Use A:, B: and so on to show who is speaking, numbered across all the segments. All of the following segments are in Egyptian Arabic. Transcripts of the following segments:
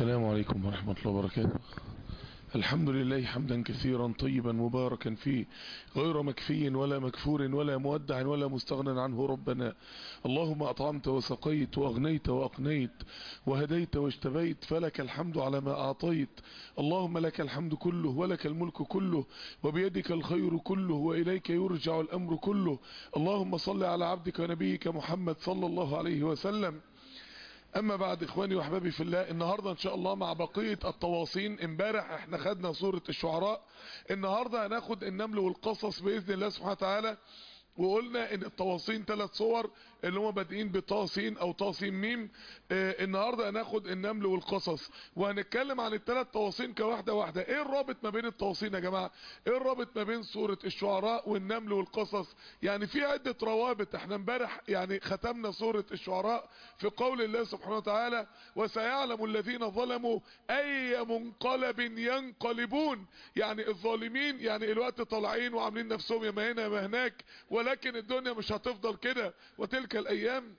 A: السلام عليكم ورحمة الله وبركاته الحمد لله حمدا كثيرا طيبا مباركا فيه غير مكفي ولا مكفور ولا مودع ولا مستغنى عنه ربنا اللهم أطعمت وسقيت وأغنيت وأقنيت وهديت واجتبيت فلك الحمد على ما أعطيت اللهم لك الحمد كله ولك الملك كله وبيدك الخير كله وإليك يرجع الأمر كله اللهم صل على عبدك ونبيك محمد صلى الله عليه وسلم اما بعد اخواني واحبابي في الله النهاردة ان شاء الله مع بقية التواصين امبارح احنا خدنا سورة الشعراء النهاردة هناخد النمل والقصص باذن الله سبحانه وتعالى وقلنا ان التواصين ثلاث صور اللي هم بادئين بطاسين او طاسين ميم آه النهاردة هناخد النمل والقصص وهنتكلم عن الثلاث تواصين كواحدة واحدة ايه الرابط ما بين التواصين يا جماعة ايه الرابط ما بين سورة الشعراء والنمل والقصص يعني في عدة روابط احنا امبارح يعني ختمنا سورة الشعراء في قول الله سبحانه وتعالى وسيعلم الذين ظلموا اي منقلب ينقلبون يعني الظالمين يعني الوقت طالعين وعاملين نفسهم يا ما هنا يا ما هناك ولكن الدنيا مش هتفضل كده وتلك الايام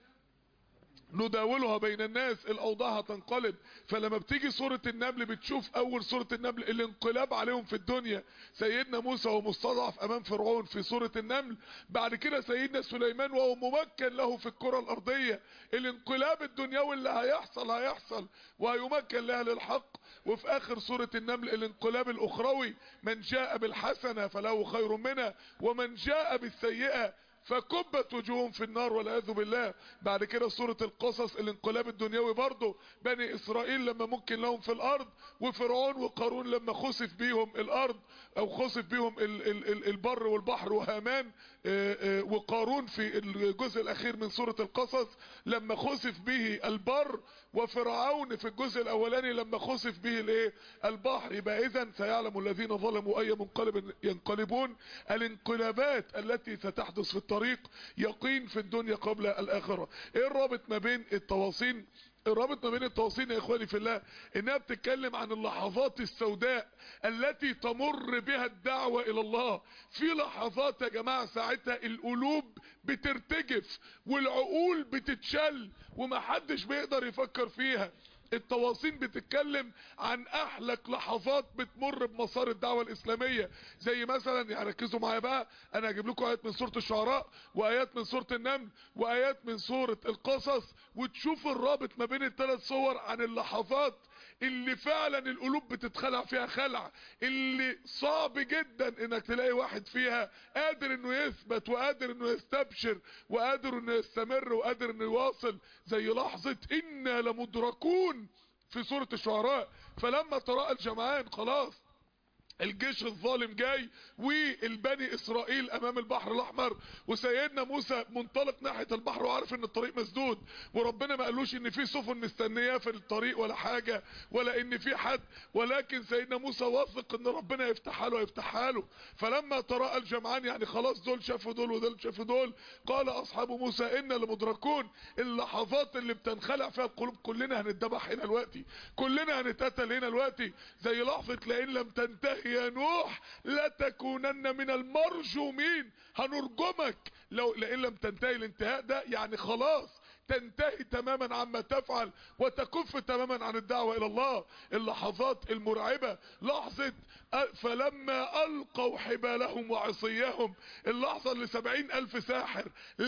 A: نداولها بين الناس الاوضاع هتنقلب فلما بتيجي سورة النمل بتشوف اول سورة النمل الانقلاب عليهم في الدنيا سيدنا موسى وهو مستضعف امام فرعون في سورة النمل بعد كده سيدنا سليمان وهو ممكن له في الكرة الارضية الانقلاب الدنيوي اللي هيحصل هيحصل وهيمكن لها للحق وفي اخر سورة النمل الانقلاب الاخروي من جاء بالحسنة فله خير منها ومن جاء بالسيئة فكبت وجوههم في النار والعياذ بالله بعد كده سورة القصص الانقلاب الدنيوي برضه بني اسرائيل لما ممكن لهم في الارض وفرعون وقارون لما خسف بيهم الارض او خسف بيهم ال ال ال البر والبحر وهامان وقارون في الجزء الاخير من سورة القصص لما خسف به البر وفرعون في الجزء الاولاني لما خسف به الايه البحر يبقى اذا سيعلم الذين ظلموا اي منقلب ينقلبون الانقلابات التي ستحدث في الطريق يقين في الدنيا قبل الاخرة ايه الرابط ما بين التواصين الرابط ما بين التواصين يا اخواني في الله انها بتتكلم عن اللحظات السوداء التي تمر بها الدعوة الى الله في لحظات يا جماعة ساعتها القلوب بترتجف والعقول بتتشل ومحدش بيقدر يفكر فيها التواصين بتتكلم عن احلك لحظات بتمر بمسار الدعوة الاسلامية زي مثلا يعني ركزوا معايا بقى انا هجيب لكم ايات من سورة الشعراء وايات من سورة النمل وايات من سورة القصص وتشوف الرابط ما بين الثلاث صور عن اللحظات اللي فعلا القلوب بتتخلع فيها خلع اللي صعب جدا انك تلاقي واحد فيها قادر انه يثبت وقادر انه يستبشر وقادر انه يستمر وقادر انه يواصل زي لحظة انا لمدركون في سورة الشعراء فلما تراءى الجمعان خلاص الجيش الظالم جاي والبني اسرائيل امام البحر الاحمر وسيدنا موسى منطلق ناحية البحر وعارف ان الطريق مسدود وربنا ما قالوش ان في سفن مستنياه في الطريق ولا حاجة ولا ان في حد ولكن سيدنا موسى واثق ان ربنا يفتحها له يفتحها له فلما تراءى الجمعان يعني خلاص دول شافوا دول ودول شافوا دول قال اصحاب موسى انا لمدركون اللحظات اللي بتنخلع فيها القلوب كلنا هنتذبح هنا دلوقتي كلنا هنتقتل هنا دلوقتي زي لحظة لئن لم تنتهي يا نوح لتكونن من المرجومين هنرجمك لو لئن لم تنتهي الانتهاء ده يعني خلاص تنتهي تماما عما تفعل وتكف تماما عن الدعوة الى الله اللحظات المرعبة لحظة فلما القوا حبالهم وعصيهم اللحظة اللي سبعين الف ساحر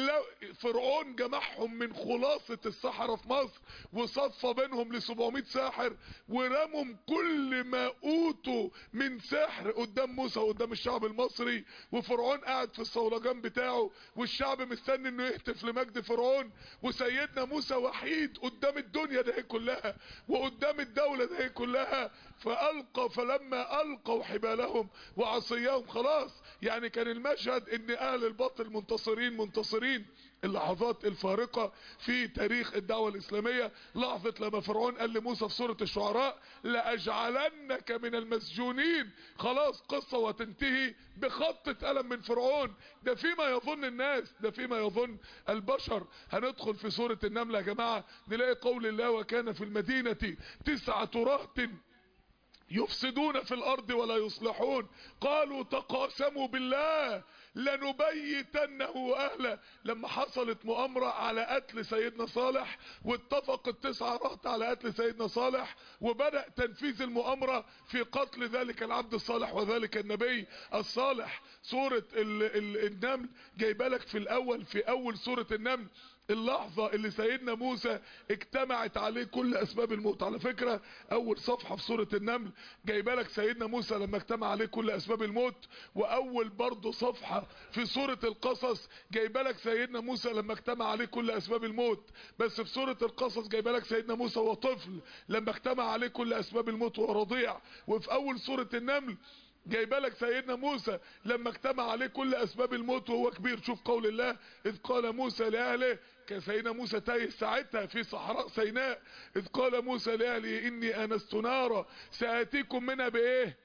A: فرعون جمعهم من خلاصة السحرة في مصر وصفى بينهم لسبعمائة ساحر ورموا كل ما اوتوا من سحر قدام موسى وقدام الشعب المصري وفرعون قاعد في الصولجان بتاعه والشعب مستني انه يهتف لمجد فرعون سيدنا موسى وحيد قدام الدنيا ده كلها وقدام الدولة ده كلها فألقى فلما ألقوا حبالهم وعصيهم خلاص يعني كان المشهد ان اهل الباطل منتصرين منتصرين اللحظات الفارقة في تاريخ الدعوة الاسلامية لحظة لما فرعون قال لموسى في سورة الشعراء لأجعلنك من المسجونين خلاص قصة وتنتهي بخطة قلم من فرعون ده فيما يظن الناس ده فيما يظن البشر هندخل في سورة النملة يا جماعة نلاقي قول الله وكان في المدينة تسعة رهط يفسدون في الارض ولا يصلحون قالوا تقاسموا بالله لنبيتنه واهله لما حصلت مؤامرة على قتل سيدنا صالح واتفق التسعة رهط على قتل سيدنا صالح وبدأ تنفيذ المؤامرة في قتل ذلك العبد الصالح وذلك النبي الصالح سورة ال ال النمل جايبالك في الاول في اول سورة النمل اللحظة اللي سيدنا موسى اجتمعت عليه كل اسباب الموت على فكرة اول صفحة في سورة النمل جايبالك سيدنا موسى لما اجتمع عليه كل اسباب الموت واول برضه صفحة في سورة القصص جايبالك سيدنا موسى لما اجتمع عليه كل اسباب الموت بس في سورة القصص جايبالك سيدنا موسى وطفل لما اجتمع عليه كل اسباب الموت ورضيع وفي اول سورة النمل جايبالك سيدنا موسى لما اجتمع عليه كل اسباب الموت وهو كبير شوف قول الله اذ قال موسى لاهله كان سيدنا موسى تايه ساعتها في صحراء سيناء اذ قال موسى لاهله اني انست نارا ساتيكم منها بايه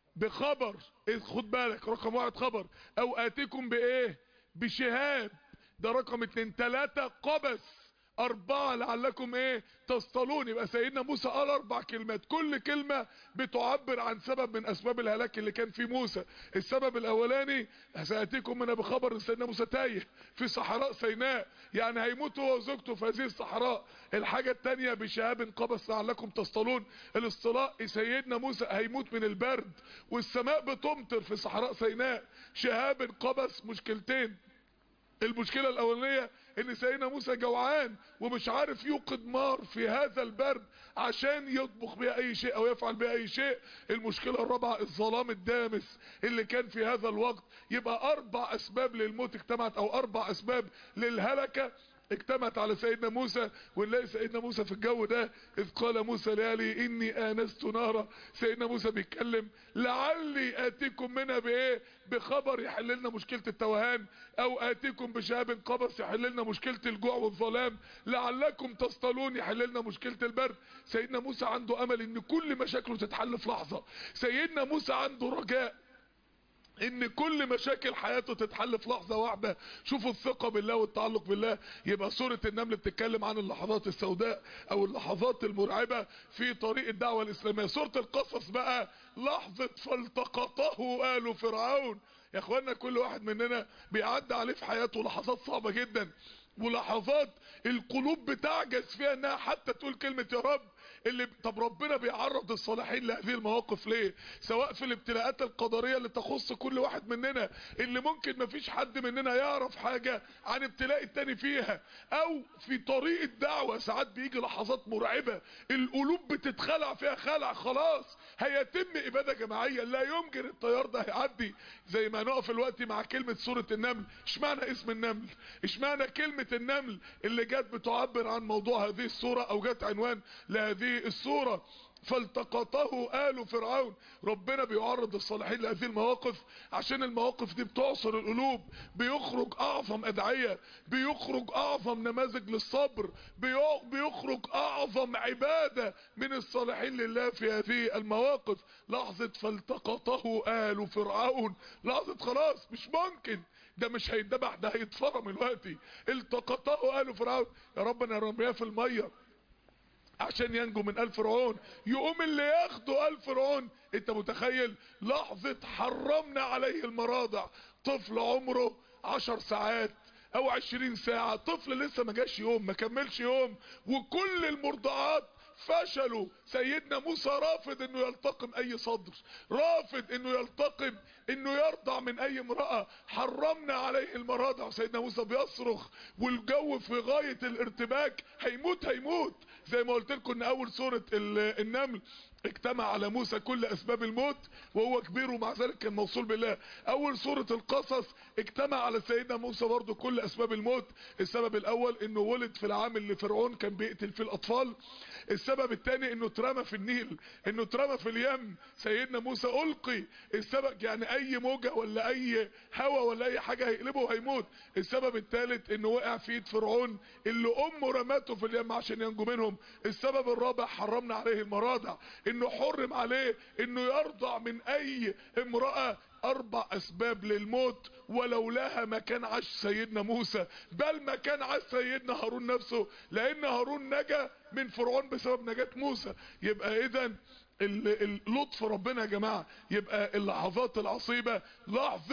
A: بخبر اذ خد بالك رقم واحد خبر او اتيكم بايه بشهاب ده رقم اتنين تلاتة قبس اربعة لعلكم ايه تصطلون يبقى سيدنا موسى قال اربع كلمات كل كلمة بتعبر عن سبب من اسباب الهلاك اللي كان في موسى السبب الاولاني سيأتيكم من بخبر ان سيدنا موسى تايه في صحراء سيناء يعني هيموت هو وزوجته في هذه الصحراء الحاجة التانية بشهاب قبس لعلكم تصطلون الاصطلاء سيدنا موسى هيموت من البرد والسماء بتمطر في صحراء سيناء شهاب قبس مشكلتين المشكلة الاولانية ان سيدنا موسى جوعان ومش عارف يوقد نار في هذا البرد عشان يطبخ بها اي شيء او يفعل بها اي شيء المشكلة الرابعة الظلام الدامس اللي كان في هذا الوقت يبقى اربع اسباب للموت اجتمعت او اربع اسباب للهلكة اجتمعت على سيدنا موسى ونلاقي سيدنا موسى في الجو ده اذ قال موسى لالي اني انست نارا سيدنا موسى بيتكلم لعلي اتيكم منها بايه بخبر يحل لنا مشكلة التوهان او اتيكم بشهاب قبس يحل لنا مشكلة الجوع والظلام لعلكم تصطلون يحل لنا مشكلة البرد سيدنا موسى عنده امل ان كل مشاكله تتحل في لحظة سيدنا موسى عنده رجاء ان كل مشاكل حياته تتحل في لحظة واحدة شوفوا الثقة بالله والتعلق بالله يبقى سورة النمل بتتكلم عن اللحظات السوداء او اللحظات المرعبة في طريق الدعوة الاسلامية سورة القصص بقى لحظة فالتقطه آل فرعون يا اخوانا كل واحد مننا بيعدي عليه في حياته لحظات صعبة جدا ولحظات القلوب بتعجز فيها انها حتى تقول كلمة يا رب اللي طب ربنا بيعرض الصالحين لهذه المواقف ليه سواء في الابتلاءات القدرية اللي تخص كل واحد مننا اللي ممكن مفيش حد مننا يعرف حاجة عن ابتلاء التاني فيها او في طريق الدعوة ساعات بيجي لحظات مرعبة القلوب بتتخلع فيها خلع خلاص هيتم ابادة جماعية لا يمكن التيار ده هيعدي زي ما نقف الوقت مع كلمة سورة النمل اشمعنى اسم النمل اشمعنى كلمة النمل اللي جت بتعبر عن موضوع هذه السورة او جت عنوان لهذه السورة فالتقطه آل فرعون ربنا بيعرض الصالحين لهذه المواقف عشان المواقف دي بتعصر القلوب بيخرج اعظم ادعية بيخرج اعظم نماذج للصبر بيخرج اعظم عبادة من الصالحين لله في هذه المواقف لحظة فالتقطه آل فرعون لحظة خلاص مش ممكن ده مش هيتذبح ده هيتفرم دلوقتي التقطه آل فرعون يا رب انا رمياه في الميه عشان ينجو من آل فرعون يقوم اللي ياخده آل فرعون انت متخيل لحظة حرمنا عليه المراضع طفل عمره عشر ساعات او عشرين ساعة طفل لسه ما جاش يوم ما كملش يوم وكل المرضعات فشلوا سيدنا موسى رافض انه يلتقم اي صدر رافض انه يلتقم انه يرضع من اي امرأة حرمنا عليه المراضع سيدنا موسى بيصرخ والجو في غاية الارتباك هيموت هيموت زي ما قلت لكم ان اول سورة النمل اجتمع على موسى كل اسباب الموت وهو كبير ومع ذلك كان موصول بالله اول سورة القصص اجتمع على سيدنا موسى برضو كل اسباب الموت السبب الاول انه ولد في العام اللي فرعون كان بيقتل فيه الاطفال السبب الثاني انه اترمى في النيل انه اترمى في اليم سيدنا موسى القي السبب يعني اي موجة ولا اي هوا ولا اي حاجة هيقلبه وهيموت السبب الثالث انه وقع في ايد فرعون اللي امه رماته في اليم عشان ينجو منهم السبب الرابع حرمنا عليه المراضع انه حرم عليه انه يرضع من اي امرأة اربع اسباب للموت ولولاها ما كان عاش سيدنا موسى بل ما كان عاش سيدنا هارون نفسه لان هارون نجا من فرعون بسبب نجاة موسى يبقى اذا اللطف ربنا يا جماعة يبقى اللحظات العصيبة لحظة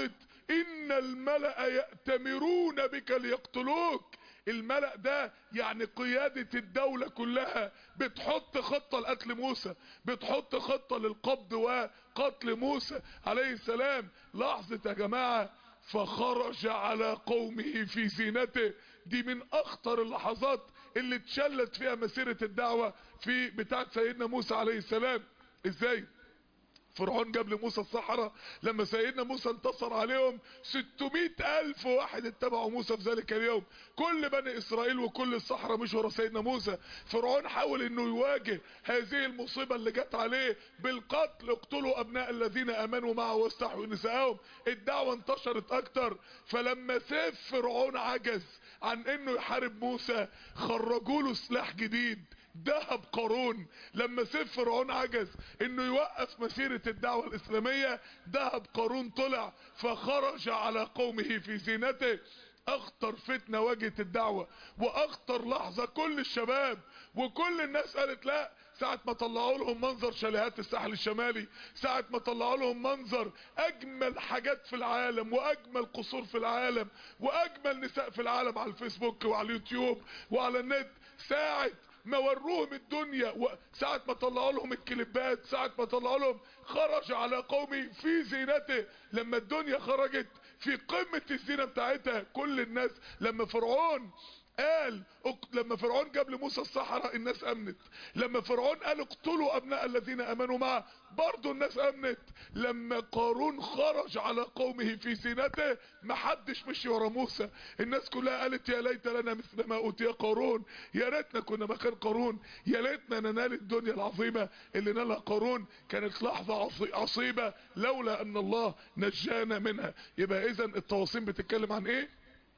A: ان الملأ يأتمرون بك ليقتلوك الملأ ده يعني قيادة الدولة كلها بتحط خطة لقتل موسى بتحط خطة للقبض وقتل موسى عليه السلام لحظة يا جماعة فخرج على قومه في زينته دي من اخطر اللحظات اللي اتشلت فيها مسيرة الدعوة في بتاعت سيدنا موسى عليه السلام ازاي فرعون جاب لموسى الصحراء لما سيدنا موسى انتصر عليهم 600 الف واحد اتبعوا موسى في ذلك اليوم كل بني اسرائيل وكل الصحراء مش ورا سيدنا موسى فرعون حاول انه يواجه هذه المصيبة اللي جت عليه بالقتل اقتلوا ابناء الذين امنوا معه واستحوا نساءهم الدعوة انتشرت اكتر فلما سيف فرعون عجز عن انه يحارب موسى خرجوا له سلاح جديد ذهب قارون لما سيف فرعون عجز انه يوقف مسيرة الدعوة الاسلامية ذهب قارون طلع فخرج على قومه في زينته اخطر فتنة واجهت الدعوة واخطر لحظة كل الشباب وكل الناس قالت لا ساعة ما طلعوا لهم منظر شاليهات الساحل الشمالي ساعة ما طلعوا لهم منظر اجمل حاجات في العالم واجمل قصور في العالم واجمل نساء في العالم على الفيسبوك وعلى اليوتيوب وعلى النت ساعة ما وروهم الدنيا ساعة ما طلعوا لهم الكليبات ساعة ما طلعوا لهم خرج على قومي في زينته لما الدنيا خرجت في قمة الزينة بتاعتها كل الناس لما فرعون قال لما فرعون جاب لموسى الصحراء الناس امنت لما فرعون قال اقتلوا ابناء الذين امنوا معه برضو الناس امنت لما قارون خرج على قومه في زينته محدش مشي ورا موسى الناس كلها قالت يا ليت لنا مثل ما اوتي قارون يا ريتنا كنا مكان قارون يا ليتنا ننال الدنيا العظيمة اللي نالها قارون كانت لحظة عصيبة لولا ان الله نجانا منها يبقى اذا التواصيم بتتكلم عن ايه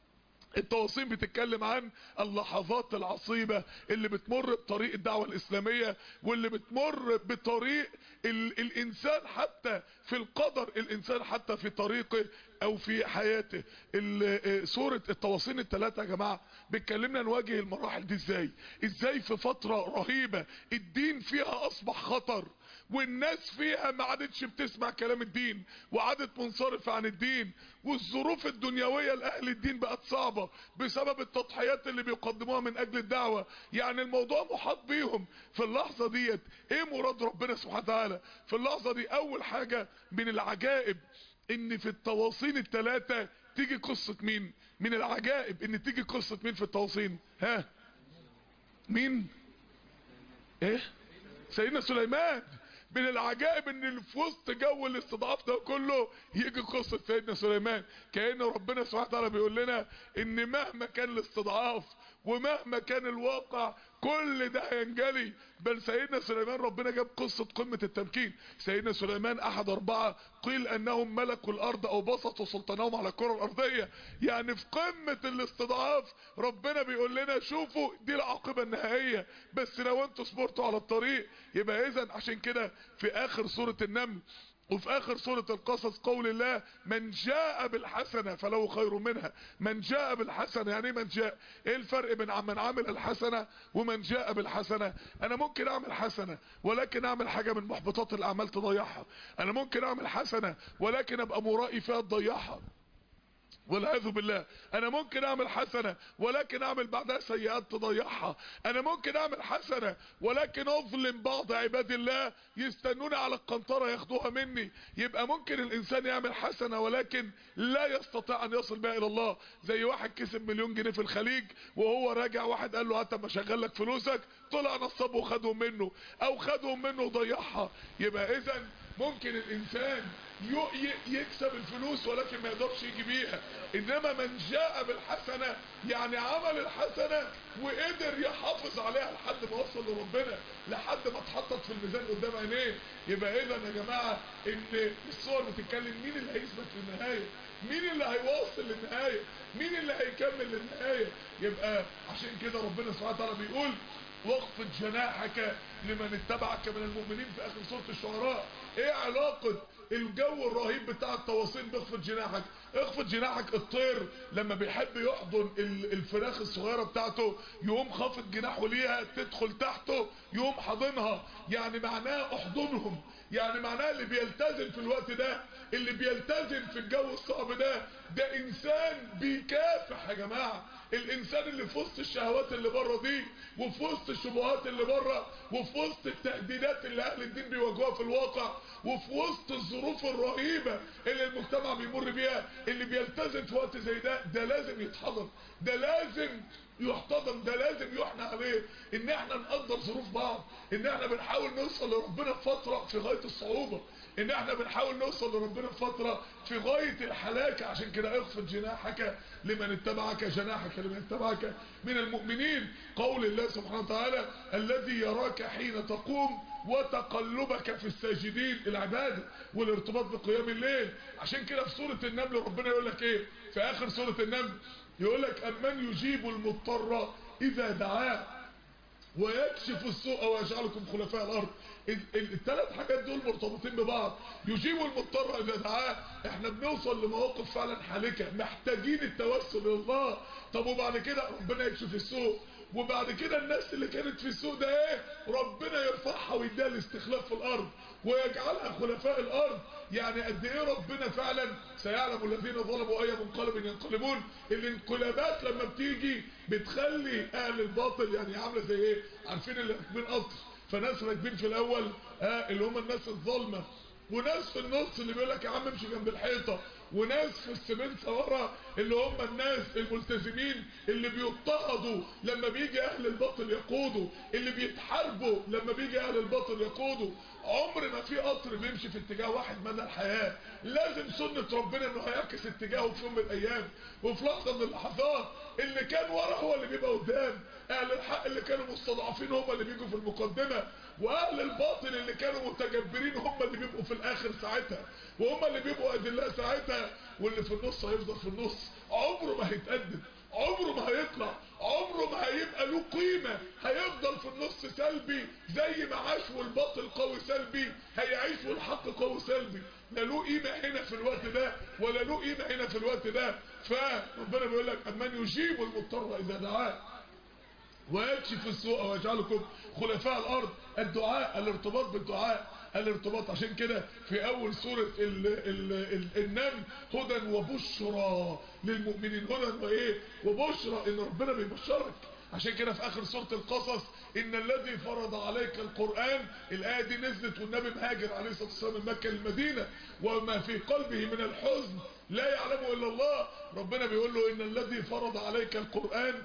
A: التواصيم بتتكلم عن اللحظات العصيبة اللي بتمر بطريق الدعوة الاسلامية واللي بتمر بطريق ال الانسان حتى في القدر الانسان حتى في طريقه او في حياته سورة التواصين الثلاثة يا جماعة بتكلمنا نواجه المراحل دي ازاي ازاي في فترة رهيبة الدين فيها اصبح خطر والناس فيها ما عادتش بتسمع كلام الدين وعادت منصرفة عن الدين والظروف الدنيوية لأهل الدين بقت صعبة بسبب التضحيات اللي بيقدموها من أجل الدعوة يعني الموضوع محاط بيهم في اللحظة ديت ايه مراد ربنا سبحانه وتعالى في اللحظة دي اول حاجة من العجائب ان في التواصين الثلاثة تيجي قصة مين من العجائب ان تيجي قصة مين في التواصين ها مين ايه سيدنا سليمان من العجائب ان في وسط جو الاستضعاف ده كله يجي قصة سيدنا سليمان كأن ربنا سبحانه وتعالى بيقول لنا ان مهما كان الاستضعاف ومهما كان الواقع كل ده هينجلي بل سيدنا سليمان ربنا جاب قصة قمة التمكين سيدنا سليمان احد اربعة قيل انهم ملكوا الارض او بسطوا سلطانهم على الكرة الارضية يعني في قمة الاستضعاف ربنا بيقول لنا شوفوا دي العاقبة النهائية بس لو انتوا صبرتوا على الطريق يبقى اذا عشان كده في اخر سورة النمل وفي اخر سورة القصص قول الله من جاء بالحسنة فله خير منها من جاء بالحسنة يعني من جاء ايه الفرق بين من عمل الحسنة ومن جاء بالحسنة انا ممكن اعمل حسنة ولكن اعمل حاجة من محبطات الاعمال تضيعها انا ممكن اعمل حسنة ولكن ابقى مرائي فيها تضيعها والعياذ بالله انا ممكن اعمل حسنة ولكن اعمل بعدها سيئات تضيعها انا ممكن اعمل حسنة ولكن اظلم بعض عباد الله يستنوني على القنطرة ياخدوها مني يبقى ممكن الانسان يعمل حسنة ولكن لا يستطيع ان يصل بها الى الله زي واحد كسب مليون جنيه في الخليج وهو راجع واحد قال له هات اما اشغل لك فلوسك طلع نصب وخدهم منه او خدهم منه وضيعها يبقى اذا ممكن الانسان يكسب الفلوس ولكن ما يقدرش يجي بيها انما من جاء بالحسنة يعني عمل الحسنة وقدر يحافظ عليها لحد ما وصل لربنا لحد ما اتحطت في الميزان قدام عينيه يبقى اذا يا جماعة ان الصور بتتكلم مين اللي هيثبت للنهاية مين اللي هيواصل للنهاية مين اللي هيكمل للنهاية يبقى عشان كده ربنا سبحانه وتعالى بيقول واخفض جناحك لمن اتبعك من المؤمنين في اخر سورة الشعراء ايه علاقة الجو الرهيب بتاع التواصيل باخفض جناحك اخفض جناحك الطير لما بيحب يحضن الفراخ الصغيرة بتاعته يقوم خافض جناحه ليها تدخل تحته يقوم حاضنها يعني معناه احضنهم يعني معناه اللي بيلتزم في الوقت ده اللي بيلتزم في الجو الصعب ده ده انسان بيكافح يا جماعة الانسان اللي في وسط الشهوات اللي بره دي وفي وسط الشبهات اللي بره وفي وسط التهديدات اللي اهل الدين بيواجهوها في الواقع وفي وسط الظروف الرهيبة اللي المجتمع بيمر بيها اللي بيلتزم في وقت زي ده ده لازم يتحضر ده لازم يحتضن ده لازم يحنى عليه ان احنا نقدر ظروف بعض ان احنا بنحاول نوصل لربنا في فترة في غاية الصعوبة ان احنا بنحاول نوصل لربنا في فترة في غاية الحلاكة عشان كده اخفض جناحك لمن اتبعك جناحك لمن اتبعك من المؤمنين قول الله سبحانه وتعالى الذي يراك حين تقوم وتقلبك في الساجدين العبادة والارتباط بقيام الليل عشان كده في سورة النمل ربنا يقول لك ايه في اخر سورة النمل يقول لك امن يجيب المضطر اذا دعاه ويكشف السوء ويجعلكم خلفاء الارض الثلاث حاجات دول مرتبطين ببعض يجيب المضطر اذا دعاه احنا بنوصل لمواقف فعلا حالكة محتاجين التوسل الى الله طب وبعد كده ربنا يكشف السوء وبعد كده الناس اللي كانت في السوق ده ايه ربنا يرفعها ويديها الاستخلاف في الارض ويجعلها خلفاء الارض يعني قد ايه ربنا فعلا سيعلم الذين ظلموا اي منقلب ينقلبون الانقلابات لما بتيجي بتخلي اهل الباطل يعني عامله زي ايه عارفين اللي راكبين قطر فناس راكبين في الاول اه اللي هم الناس الظالمه وناس في النص اللي بيقول لك يا عم امشي جنب الحيطه وناس في السمنت ورا اللي هم الناس الملتزمين اللي بيضطهدوا لما بيجي اهل الباطل يقودوا اللي بيتحاربوا لما بيجي اهل الباطل يقودوا عمر ما في قطر بيمشي في اتجاه واحد مدى الحياة لازم سنة ربنا انه هيعكس اتجاهه في يوم من الايام وفي لحظة من اللحظات اللي كان ورا هو اللي بيبقى قدام اهل الحق اللي كانوا مستضعفين هم اللي بيجوا في المقدمة واهل الباطل اللي كانوا متجبرين هم اللي بيبقوا في الاخر ساعتها وهم اللي بيبقوا ادلاء ساعتها واللي في النص هيفضل في النص عمره ما هيتقدم عمره ما هيطلع عمره ما هيبقى له قيمة هيفضل في النص سلبي زي ما عاش والباطل قوي سلبي هيعيش والحق قوي سلبي لا له قيمة هنا في الوقت ده ولا له قيمة هنا في الوقت ده فربنا بيقول لك أمن يجيب المضطر إذا دعاه ويكشف السوء ويجعلكم خلفاء الأرض الدعاء الارتباط بالدعاء الارتباط عشان كده في اول سورة ال ال ال النمل هدى وبشرى للمؤمنين هدى وايه وبشرى ان ربنا بيبشرك عشان كده في اخر سورة القصص ان الذي فرض عليك القرآن الاية دي نزلت والنبي مهاجر عليه الصلاة والسلام من مكة للمدينة وما في قلبه من الحزن لا يعلمه الا الله ربنا بيقول له ان الذي فرض عليك القرآن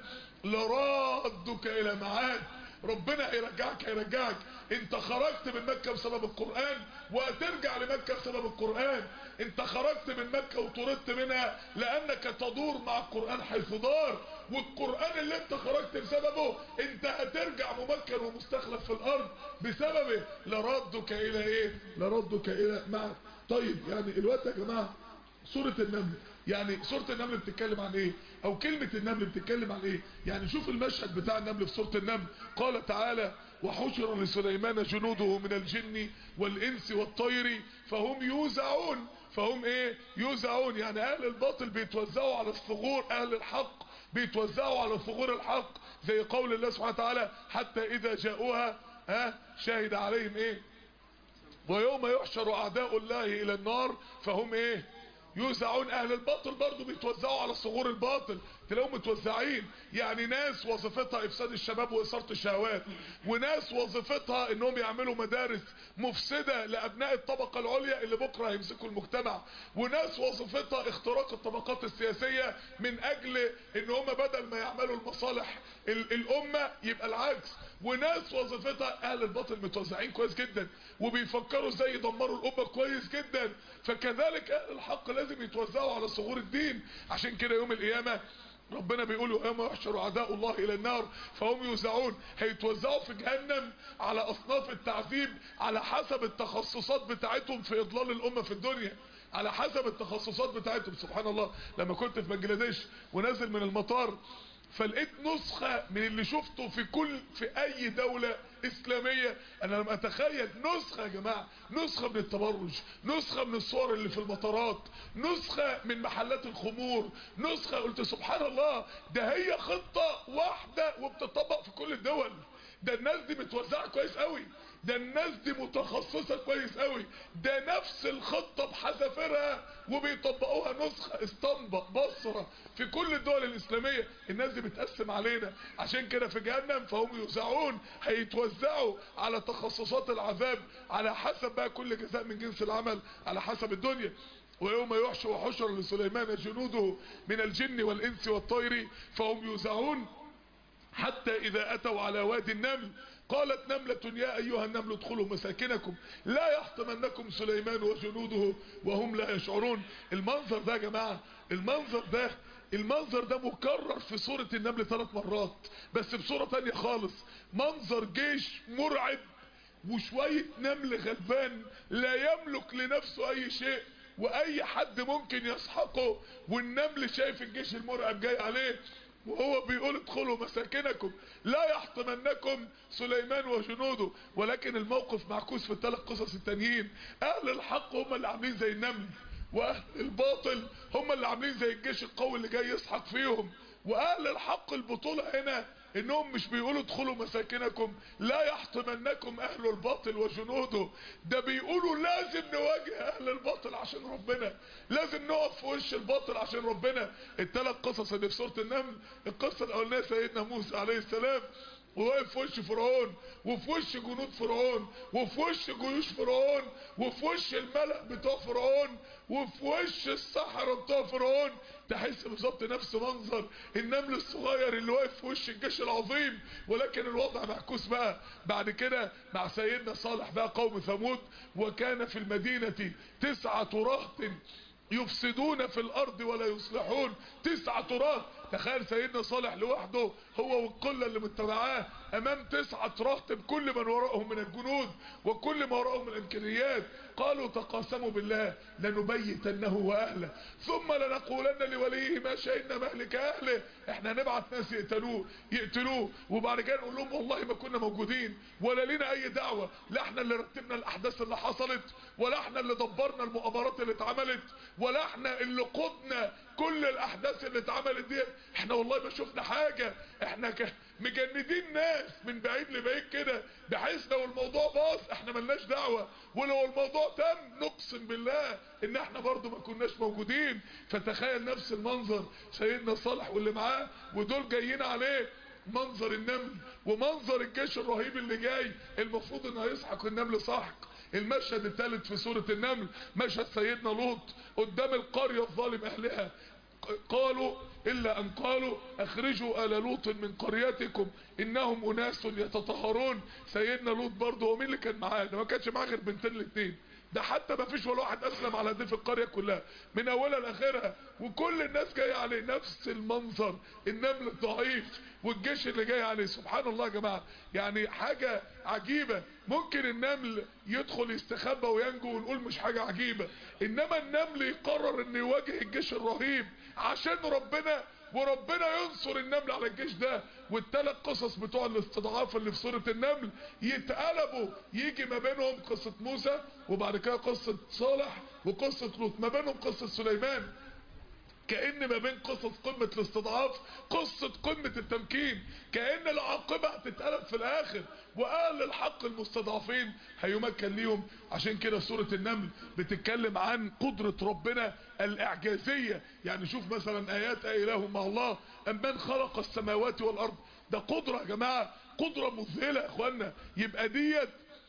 A: لرادك الى معاد ربنا هيرجعك هيرجعك انت خرجت من مكة بسبب القرآن وهترجع لمكة بسبب القرآن انت خرجت من مكة وطردت منها لانك تدور مع القرآن حيث دار والقرآن اللي انت خرجت بسببه انت هترجع ممكن ومستخلف في الارض بسببه لردك الى ايه لردك الى معك طيب يعني الوقت يا جماعة سورة النمل يعني سورة النمل بتتكلم عن ايه او كلمة النمل بتتكلم عن ايه يعني شوف المشهد بتاع النمل في سورة النمل قال تعالى وحشر لسليمان جنوده من الجن والانس والطير فهم يوزعون فهم ايه يوزعون يعني اهل الباطل بيتوزعوا على الثغور اهل الحق بيتوزعوا على ثغور الحق زي قول الله سبحانه وتعالى حتى اذا جاءوها ها شهد عليهم ايه ويوم يحشر اعداء الله الى النار فهم ايه يوزعون اهل الباطل برضو بيتوزعوا على صغور الباطل تلاقيهم متوزعين يعني ناس وظيفتها افساد الشباب واثاره الشهوات وناس وظيفتها انهم يعملوا مدارس مفسده لابناء الطبقه العليا اللي بكره هيمسكوا المجتمع وناس وظيفتها اختراق الطبقات السياسيه من اجل ان هم بدل ما يعملوا المصالح الامه يبقى العكس وناس وظيفتها اهل الباطل متوزعين كويس جدا وبيفكروا ازاي يدمروا الامه كويس جدا فكذلك اهل الحق لازم يتوزعوا على صغور الدين عشان كده يوم القيامه ربنا بيقول يوم يحشر اعداء الله الى النار فهم يوزعون هيتوزعوا في جهنم على اصناف التعذيب على حسب التخصصات بتاعتهم في اضلال الامه في الدنيا على حسب التخصصات بتاعتهم سبحان الله لما كنت في بنجلاديش ونازل من المطار فلقيت نسخة من اللي شفته في كل في اي دولة اسلامية انا لما اتخيل نسخة يا جماعة نسخة من التبرج نسخة من الصور اللي في المطارات نسخة من محلات الخمور نسخة قلت سبحان الله ده هي خطة واحدة وبتطبق في كل الدول ده الناس دي متوزعة كويس قوي ده الناس دي متخصصة كويس قوي ده نفس الخطة بحذافيرها وبيطبقوها نسخة اسطنبة بصرة في كل الدول الاسلامية الناس دي بتقسم علينا عشان كده في جهنم فهم يوزعون هيتوزعوا على تخصصات العذاب على حسب بقى كل جزاء من جنس العمل على حسب الدنيا ويوم يحشر وحشر لسليمان جنوده من الجن والإنس والطير فهم يوزعون حتى إذا أتوا على وادي النمل قالت نملة يا أيها النمل ادخلوا مساكنكم لا يحطمنكم سليمان وجنوده وهم لا يشعرون المنظر ده يا جماعة المنظر ده المنظر ده مكرر في سورة النمل ثلاث مرات بس بصورة تانية خالص منظر جيش مرعب وشوية نمل غلبان لا يملك لنفسه اي شيء واي حد ممكن يسحقه والنمل شايف الجيش المرعب جاي عليه وهو بيقول ادخلوا مساكنكم لا يحطمنكم سليمان وجنوده ولكن الموقف معكوس في الثلاث قصص التانيين اهل الحق هم اللي عاملين زي النمل واهل الباطل هم اللي عاملين زي الجيش القوي اللي جاي يسحق فيهم واهل الحق البطولة هنا انهم مش بيقولوا ادخلوا مساكنكم لا يحطمنكم اهل الباطل وجنوده ده بيقولوا لازم نواجه اهل الباطل عشان ربنا لازم نقف في وش الباطل عشان ربنا الثلاث قصص اللي في سورة النمل القصة الاولانية سيدنا موسى عليه السلام وواقف في وش فرعون وفي وش جنود فرعون وفي وش جيوش فرعون وفي وش الملأ بتوع فرعون وفي وش السحرة بتوع فرعون تحس بالظبط نفس منظر النمل الصغير اللي واقف في وش الجيش العظيم ولكن الوضع معكوس بقى بعد كده مع سيدنا صالح بقى قوم ثمود وكان في المدينة تسعة رهط يفسدون في الارض ولا يصلحون تسعة رهط تخيل سيدنا صالح لوحده هو والقلة اللي متبعاه امام تسعة رهط بكل من وراءهم من الجنود وكل ما وراءهم من الامكانيات قالوا تقاسموا بالله لنبيتنه واهله ثم لنقولن لوليه ما شهدنا مهلك اهله احنا نبعت ناس يقتلوه يقتلوه وبعد كده نقول لهم والله ما كنا موجودين ولا لنا اي دعوة لا احنا اللي رتبنا الاحداث اللي حصلت ولا احنا اللي دبرنا المؤامرات اللي اتعملت ولا احنا اللي قدنا كل الاحداث اللي اتعملت دي احنا والله ما شفنا حاجة احنا ك... مجندين ناس من بعيد لبعيد كده بحيث لو الموضوع باظ احنا ملناش دعوة ولو الموضوع تم نقسم بالله ان احنا برضو ما كناش موجودين فتخيل نفس المنظر سيدنا صالح واللي معاه ودول جايين عليه منظر النمل ومنظر الجيش الرهيب اللي جاي المفروض انه يسحق النمل سحق المشهد الثالث في سورة النمل مشهد سيدنا لوط قدام القرية الظالم اهلها قالوا الا ان قالوا اخرجوا ال لوط من قريتكم انهم اناس يتطهرون سيدنا لوط برضه هو مين اللي كان معاه ده ما كانش معاه غير بنتين الاثنين ده حتى ما فيش ولا واحد اسلم على دي في القرية كلها من اولها لاخرها وكل الناس جايه عليه نفس المنظر النمل الضعيف والجيش اللي جاي عليه سبحان الله يا جماعة يعني حاجة عجيبة ممكن النمل يدخل يستخبى وينجو ونقول مش حاجة عجيبة انما النمل يقرر انه يواجه الجيش الرهيب عشان ربنا وربنا ينصر النمل على الجيش ده والثلاث قصص بتوع الاستضعاف اللي في سورة النمل يتقلبوا يجي ما بينهم قصة موسى وبعد كده قصة صالح وقصة لوط ما بينهم قصة سليمان كأن ما بين قصص قمة الاستضعاف قصة قمة التمكين كأن العاقبة هتتقلب في الاخر واهل الحق المستضعفين هيمكن ليهم عشان كده سورة النمل بتتكلم عن قدرة ربنا الاعجازية يعني شوف مثلا ايات اله مع الله ام من خلق السماوات والارض ده قدرة يا جماعة قدرة مذهلة يا اخوانا يبقى ديت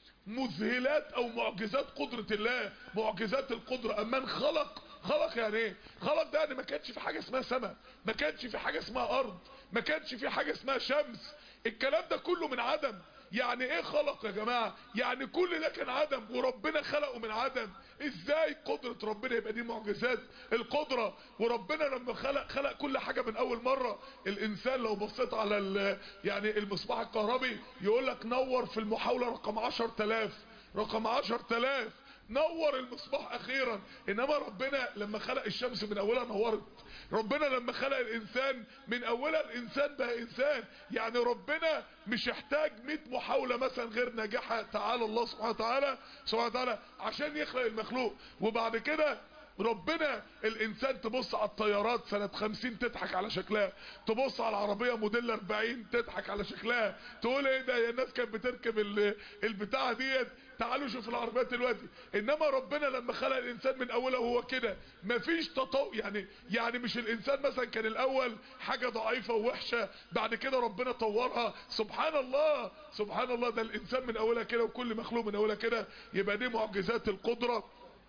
A: مذهلات او معجزات قدرة الله معجزات القدرة اما خلق خلق يعني ايه خلق ده يعني ما كانش في حاجة اسمها سماء ما كانش في حاجة اسمها ارض ما كانش في حاجة اسمها شمس الكلام ده كله من عدم يعني ايه خلق يا جماعة يعني كل ده كان عدم وربنا خلقه من عدم ازاي قدرة ربنا يبقى دي معجزات القدرة وربنا لما خلق خلق كل حاجة من اول مرة الانسان لو بصيت على يعني المصباح الكهربي يقول لك نور في المحاولة رقم عشر تلاف رقم عشر تلاف نور المصباح اخيرا انما ربنا لما خلق الشمس من اولها نورت ربنا لما خلق الانسان من اولها الانسان بقى انسان يعني ربنا مش يحتاج 100 محاولة مثلا غير ناجحة تعالى الله سبحانه وتعالى سبحانه وتعالى عشان يخلق المخلوق وبعد كده ربنا الانسان تبص على الطيارات سنة 50 تضحك على شكلها تبص على العربية موديل 40 تضحك على شكلها تقول ايه ده يا الناس كانت بتركب ال- البتاعة ديت تعالوا شوف العربيات دلوقتي انما ربنا لما خلق الانسان من اولها وهو كده مفيش تطور يعني يعني مش الانسان مثلا كان الاول حاجة ضعيفة ووحشة بعد كده ربنا طورها سبحان الله سبحان الله ده الانسان من اولها كده وكل مخلوق من اولها كده يبقى دي معجزات القدرة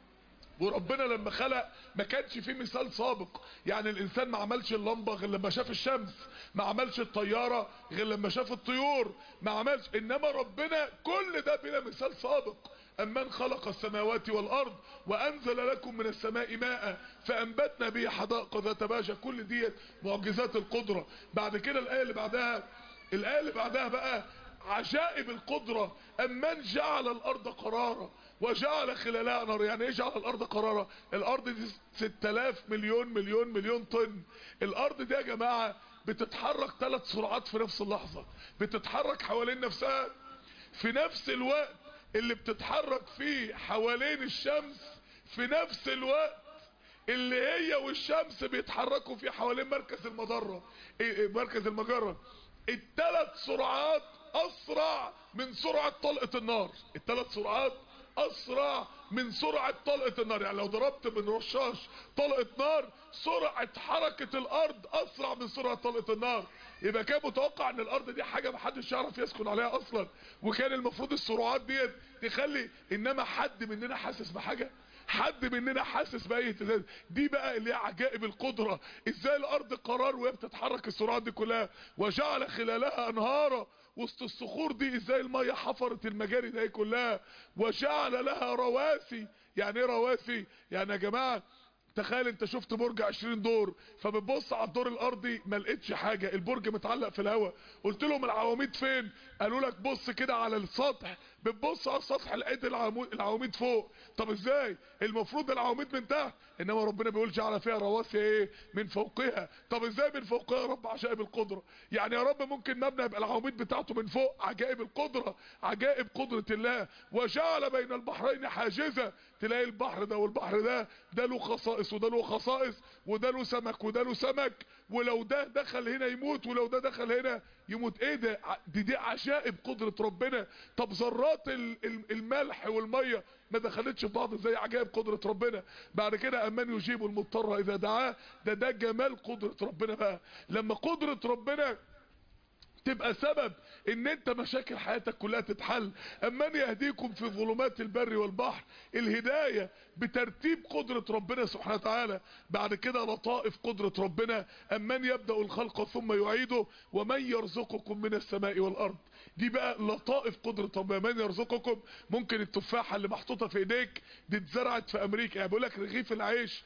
A: وربنا لما خلق ما كانش فيه مثال سابق يعني الانسان ما عملش اللمبة غير لما شاف الشمس ما عملش الطيارة غير لما شاف الطيور ما عملش انما ربنا كل ده بلا مثال سابق أمن خلق السماوات والأرض وأنزل لكم من السماء ماء فأنبتنا به حدائق ذات بهجة كل ديت معجزات القدرة بعد كده الآية اللي بعدها الآية اللي بعدها بقى عجائب القدرة أمن جعل الأرض قرارا وجعل خلالها نار يعني ايه جعل الأرض قرارا الأرض دي 6000 مليون مليون مليون طن الأرض دي يا جماعة بتتحرك ثلاث سرعات في نفس اللحظة بتتحرك حوالين نفسها في نفس الوقت اللي بتتحرك فيه حوالين الشمس في نفس الوقت اللي هي والشمس بيتحركوا فيه حوالين مركز المجرة إيه إيه مركز المجرة الثلاث سرعات اسرع من سرعة طلقة النار الثلاث سرعات اسرع من سرعة طلقة النار يعني لو ضربت من رشاش طلقة نار سرعة حركة الارض اسرع من سرعة طلقة النار يبقى كان متوقع ان الارض دي حاجة محدش يعرف يسكن عليها اصلا وكان المفروض السرعات ديت تخلي انما حد مننا حاسس بحاجة حد مننا حاسس باي اهتزاز دي بقى اللي هي عجائب القدرة ازاي الارض قرار وهي بتتحرك السرعات دي كلها وجعل خلالها انهارا وسط الصخور دي ازاي المية حفرت المجاري دي كلها وجعل لها رواسي يعني ايه رواسي يعني يا جماعة تخيل انت شفت برج 20 دور فبتبص على الدور الارضي ما لقيتش حاجه البرج متعلق في الهواء قلت لهم العواميد فين قالوا لك بص كده على السطح بتبص على السطح لقيت العمود العواميد فوق طب ازاي المفروض العواميد من تحت انما ربنا بيقول جعل فيها رواسي ايه من فوقها طب ازاي من فوقها يا رب عجائب القدره يعني يا رب ممكن مبنى يبقى العواميد بتاعته من فوق عجائب القدره عجائب قدره الله وجعل بين البحرين حاجزه تلاقي البحر ده والبحر ده ده له خصائص وده له خصائص وده له سمك وده له سمك ولو ده دخل هنا يموت ولو ده دخل هنا يموت ايه ده دي دي عجائب قدرة ربنا طب ذرات ال- ال- الملح والمية ما دخلتش في بعض زي عجائب قدرة ربنا بعد كده امان يجيب المضطر اذا دعاه ده ده جمال قدرة ربنا بقى لما قدرة ربنا تبقى سبب ان انت مشاكل حياتك كلها تتحل امان يهديكم في ظلمات البر والبحر الهداية بترتيب قدرة ربنا سبحانه وتعالى بعد كده لطائف قدرة ربنا امان يبدأ الخلق ثم يعيده ومن يرزقكم من السماء والارض دي بقى لطائف قدرة ربنا من يرزقكم ممكن التفاحة اللي محطوطة في ايديك دي اتزرعت في امريكا يعني بيقول لك رغيف العيش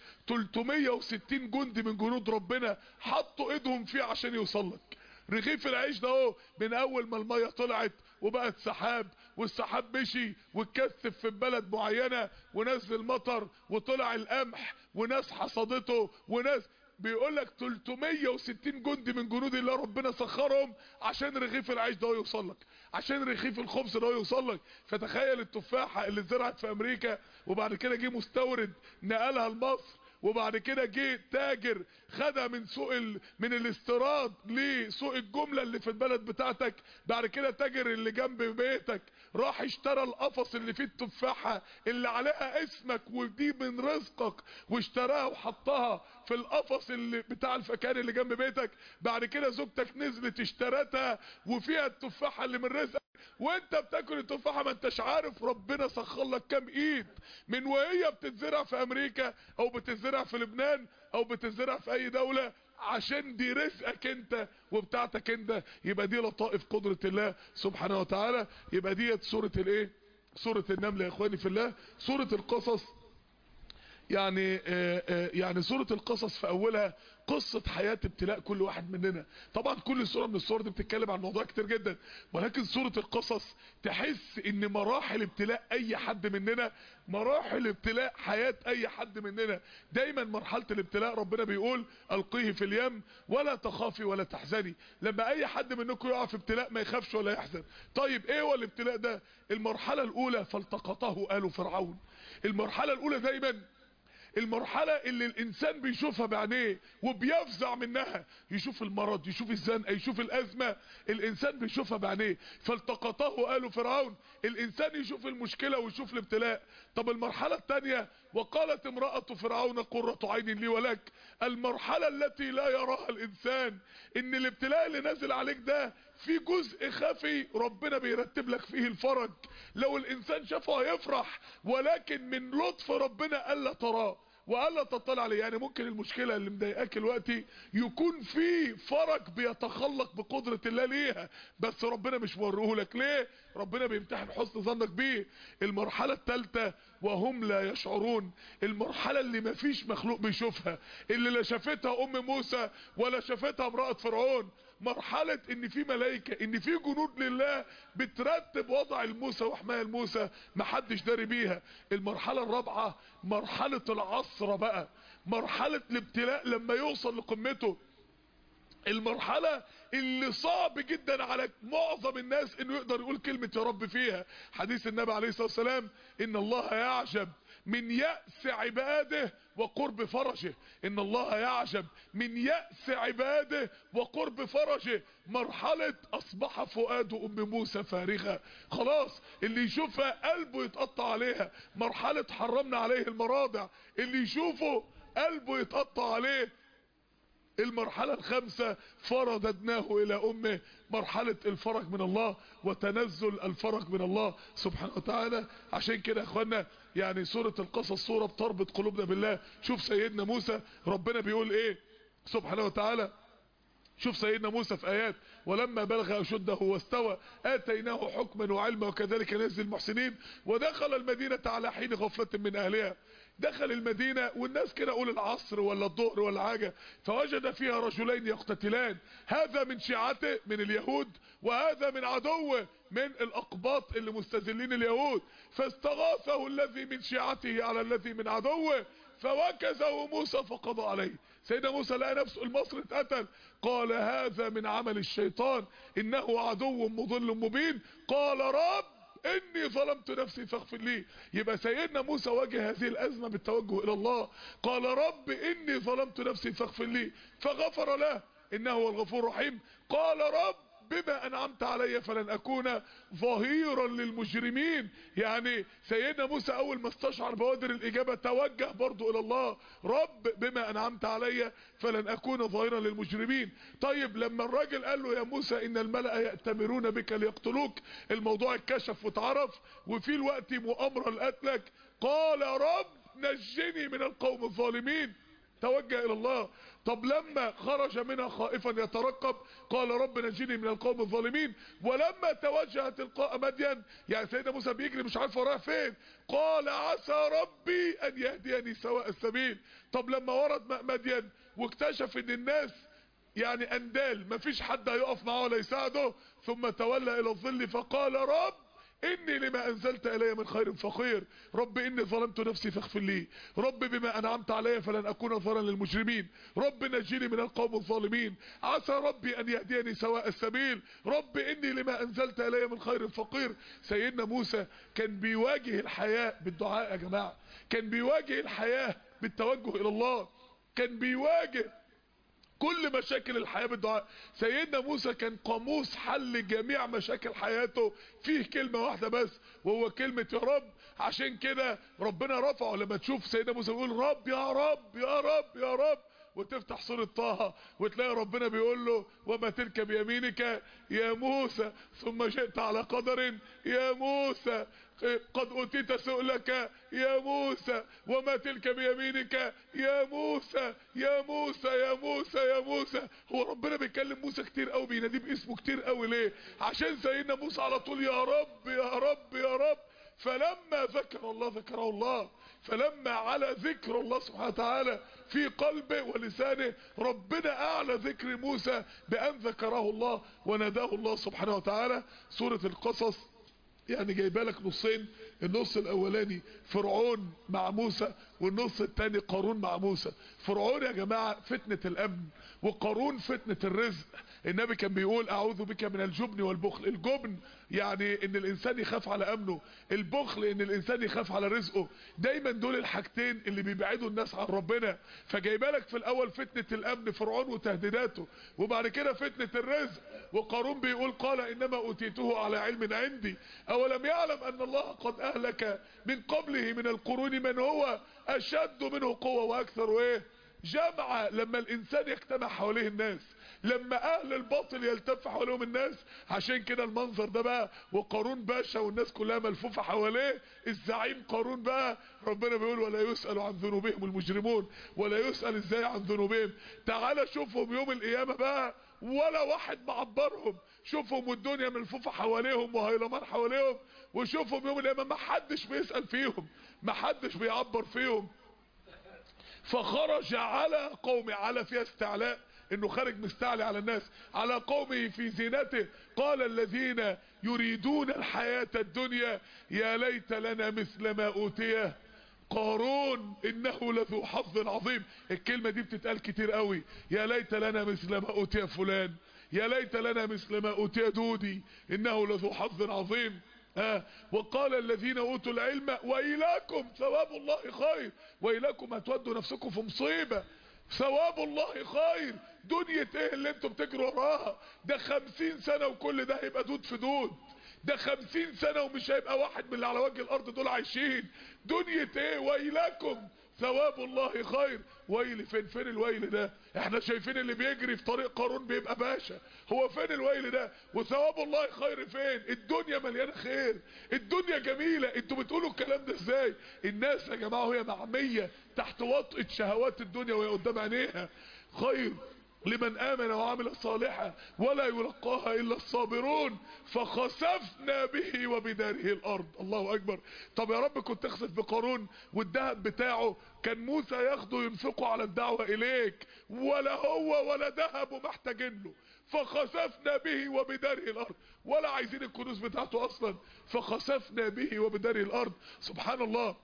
A: 360 جندي من جنود ربنا حطوا ايدهم فيه عشان يوصل لك رغيف العيش ده اهو من اول ما الميه طلعت وبقت سحاب والسحاب مشي واتكثف في بلد معينه ونزل مطر وطلع القمح وناس حصدته وناس بيقول لك 360 جندي من جنود الله ربنا سخرهم عشان رغيف العيش ده يوصل لك عشان رغيف الخبز ده يوصل لك فتخيل التفاحه اللي اتزرعت في امريكا وبعد كده جه مستورد نقلها لمصر وبعد كده جه تاجر خدها من سوق ال... من الاستيراد لسوق الجمله اللي في البلد بتاعتك بعد كده تاجر اللي جنب بيتك راح اشترى القفص اللي فيه التفاحه اللي عليها اسمك ودي من رزقك واشتراها وحطها في القفص اللي بتاع الفكان اللي جنب بيتك بعد كده زوجتك نزلت اشترتها وفيها التفاحه اللي من رزقك وانت بتاكل التفاحه ما انتش عارف ربنا سخر لك كام ايد من وهي بتتزرع في امريكا او بتتزرع في لبنان او بتتزرع في اي دولة عشان دي رزقك انت وبتاعتك انت يبقى دي لطائف قدرة الله سبحانه وتعالى يبقى ديت سورة الايه سورة النمل يا اخواني في الله سورة القصص يعني آه آه يعني سورة القصص في اولها قصة حياة ابتلاء كل واحد مننا طبعا كل سورة من السور دي بتتكلم عن موضوع كتير جدا ولكن سورة القصص تحس ان مراحل ابتلاء اي حد مننا مراحل ابتلاء حياة اي حد مننا دايما مرحلة الابتلاء ربنا بيقول القيه في اليم ولا تخافي ولا تحزني لما اي حد منكم يقع في ابتلاء ما يخافش ولا يحزن طيب ايه هو الابتلاء ده المرحلة الاولى فالتقطه آل فرعون المرحلة الاولى دايما المرحلة اللي الانسان بيشوفها بعينيه وبيفزع منها يشوف المرض يشوف الزنقة يشوف الازمة الانسان بيشوفها بعينيه فالتقطه آل فرعون الانسان يشوف المشكلة ويشوف الابتلاء طب المرحلة الثانية وقالت امرأة فرعون قرة عين لي ولك المرحلة التي لا يراها الانسان ان الابتلاء اللي نازل عليك ده في جزء خفي ربنا بيرتب لك فيه الفرج لو الانسان شافه هيفرح ولكن من لطف ربنا الا تراه والا تطلع عليه يعني ممكن المشكلة اللي مضايقاك دلوقتي يكون في فرج بيتخلق بقدرة الله ليها بس ربنا مش موريه لك ليه ربنا بيمتحن حسن ظنك بيه المرحلة الثالثة وهم لا يشعرون المرحلة اللي مفيش مخلوق بيشوفها اللي لا شافتها ام موسى ولا شافتها امرأة فرعون مرحلة ان في ملائكة ان في جنود لله بترتب وضع الموسى وحماية الموسى محدش داري بيها المرحلة الرابعة مرحلة العصر بقى مرحلة الابتلاء لما يوصل لقمته المرحلة اللي صعب جدا على معظم الناس انه يقدر يقول كلمة يا رب فيها حديث النبي عليه الصلاة والسلام ان الله يعجب من يأس عباده وقرب فرجه ان الله يعجب من يأس عباده وقرب فرجه مرحلة اصبح فؤاد ام موسى فارغة خلاص اللي يشوفها قلبه يتقطع عليها مرحلة حرمنا عليه المراضع اللي يشوفه قلبه يتقطع عليه المرحلة الخامسة فرددناه الى امه مرحلة الفرج من الله وتنزل الفرج من الله سبحانه وتعالى عشان كده يا اخوانا يعني سورة القصص سورة بتربط قلوبنا بالله شوف سيدنا موسى ربنا بيقول ايه سبحانه وتعالى شوف سيدنا موسى في ايات ولما بلغ اشده واستوى اتيناه حكما وعلما وكذلك نزل المحسنين ودخل المدينة على حين غفلة من اهلها دخل المدينة والناس كده قول العصر ولا الظهر ولا حاجة فوجد فيها رجلين يقتتلان هذا من شيعته من اليهود وهذا من عدوه من الاقباط اللي مستذلين اليهود فاستغاثه الذي من شيعته على الذي من عدوه فوكزه موسى فقضى عليه سيدنا موسى لقى نفسه المصري اتقتل قال هذا من عمل الشيطان انه عدو مضل مبين قال رب اني ظلمت نفسي فاغفر لي يبقى سيدنا موسى واجه هذه الازمة بالتوجه الى الله قال رب اني ظلمت نفسي فاغفر لي فغفر له انه هو الغفور الرحيم قال رب بما انعمت علي فلن اكون ظهيرا للمجرمين يعني سيدنا موسى اول ما استشعر بوادر الاجابة توجه برضو الى الله رب بما انعمت علي فلن اكون ظهيرا للمجرمين طيب لما الراجل قال له يا موسى ان الملأ يأتمرون بك ليقتلوك الموضوع اتكشف واتعرف وفي الوقت مؤامرة لقتلك قال رب نجني من القوم الظالمين توجه الى الله طب لما خرج منها خائفا يترقب قال رب نجيني من القوم الظالمين ولما توجه تلقاء مدين يعني سيدنا موسى بيجري مش عارف وراه فين قال عسى ربي ان يهديني سواء السبيل طب لما ورد ماء مدين واكتشف ان الناس يعني اندال مفيش حد هيقف معاه ولا يساعده ثم تولى الى الظل فقال رب اني لما انزلت الي من خير فقير رب اني ظلمت نفسي فاغفر لي رب بما انعمت علي فلن اكون ظهرا للمجرمين رب نجيني من القوم الظالمين عسى ربي ان يهديني سواء السبيل رب اني لما انزلت الي من خير فقير سيدنا موسى كان بيواجه الحياة بالدعاء يا جماعة كان بيواجه الحياة بالتوجه الى الله كان بيواجه كل مشاكل الحياة بالدعاء سيدنا موسى كان قاموس حل جميع مشاكل حياته فيه كلمة واحدة بس وهو كلمة يا رب عشان كده ربنا رفعه لما تشوف سيدنا موسى يقول رب يا رب يا رب يا رب وتفتح سورة طه وتلاقي ربنا بيقول له وما تلك بيمينك يا موسى ثم جئت على قدر يا موسى قد أتيت سؤلك يا موسى وما تلك بيمينك يا موسى يا موسى يا موسى يا موسى هو ربنا بيكلم موسى كتير قوي بيناديه باسمه كتير قوي ليه عشان سيدنا موسى على طول يا رب يا رب يا رب فلما ذكر الله ذكره الله فلما على ذكر الله سبحانه وتعالى في قلبه ولسانه ربنا اعلى ذكر موسى بان ذكره الله وناداه الله سبحانه وتعالى سورة القصص يعني جايبه لك نصين النص الاولاني فرعون مع موسى والنص الثاني قارون مع موسى فرعون يا جماعة فتنة الامن وقارون فتنة الرزق النبي كان بيقول اعوذ بك من الجبن والبخل الجبن يعني ان الانسان يخاف على امنه البخل ان الانسان يخاف على رزقه دايما دول الحاجتين اللي بيبعدوا الناس عن ربنا فجايبالك في الاول فتنة الامن فرعون وتهديداته وبعد كده فتنة الرزق وقارون بيقول قال انما اوتيته على علم عندي اولم يعلم ان الله قد اهلك من قبله من القرون من هو اشد منه قوة واكثر ايه جمع لما الانسان يجتمع حواليه الناس لما اهل الباطل يلتف حواليهم الناس عشان كده المنظر ده بقى وقارون باشا والناس كلها ملفوفة حواليه الزعيم قارون بقى ربنا بيقول ولا يسأل عن ذنوبهم المجرمون ولا يسأل ازاي عن ذنوبهم تعال شوفهم يوم القيامة بقى ولا واحد معبرهم شوفهم والدنيا ملفوفة حواليهم وهيلمان حواليهم وشوفهم يوم القيامة ما حدش بيسأل فيهم ما حدش بيعبر فيهم فخرج على قومه على فيها استعلاء انه خارج مستعلي على الناس على قومه في زينته قال الذين يريدون الحياة الدنيا يا ليت لنا مثل ما اوتيه قارون انه لذو حظ عظيم الكلمة دي بتتقال كتير قوي يا ليت لنا مثل ما اوتي فلان يا ليت لنا مثل ما اوتي دودي انه لذو حظ عظيم ها وقال الذين اوتوا العلم وإلاكم ثواب الله خير وإلاكم هتودوا نفسكم في مصيبة ثواب الله خير دنيا ايه اللي انتم بتجروا وراها ده خمسين سنة وكل ده هيبقى دود في دود ده خمسين سنة ومش هيبقى واحد من اللي على وجه الارض دول عايشين دنيا ايه وإلاكم ثواب الله خير ويل فين فين الويل ده احنا شايفين اللي بيجري في طريق قارون بيبقى باشا هو فين الويل ده وثواب الله خير فين الدنيا مليانه خير الدنيا جميله انتوا بتقولوا الكلام ده ازاي الناس يا جماعه وهي معميه تحت وطئه شهوات الدنيا وهي قدام عينيها خير لمن آمن وعمل صالحا ولا يلقاها إلا الصابرون فخسفنا به وبداره الأرض الله أكبر طب يا رب كنت تخسف بقارون والذهب بتاعه كان موسى ياخده ينفقه على الدعوة إليك ولا هو ولا ذهب محتاجين له فخسفنا به وبداره الأرض ولا عايزين الكنوز بتاعته أصلا فخسفنا به وبداره الأرض سبحان الله